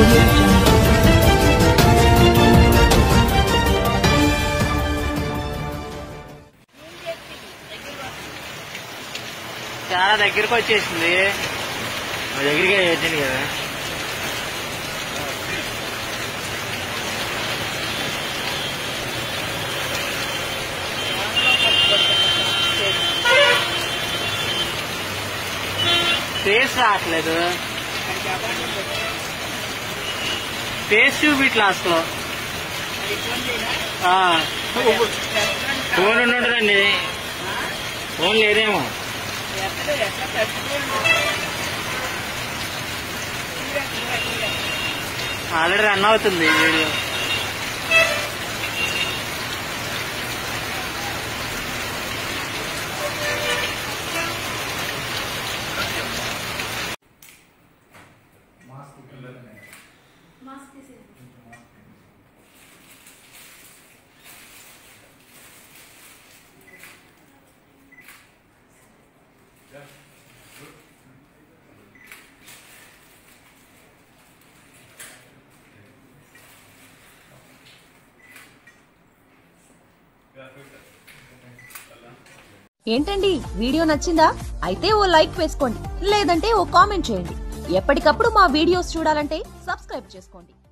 audio jungle. చాలా దగ్గరకు వచ్చేసింది మా దగ్గరికి వచ్చింది కదా టేస్ట్ రావట్లేదు టేస్ట్ చూపిట్లా అసలు ఆ. ఫోన్ ఉండి ఉంటుందండి ఫోన్ లేదేమో ఆల్రెడీ రన్ అవుతుంది వీడియో ఏంటండి వీడియో నచ్చిందా అయితే ఓ లైక్ వేసుకోండి లేదంటే ఓ కామెంట్ చేయండి ఎప్పటికప్పుడు మా వీడియోస్ చూడాలంటే సబ్స్క్రైబ్ చేసుకోండి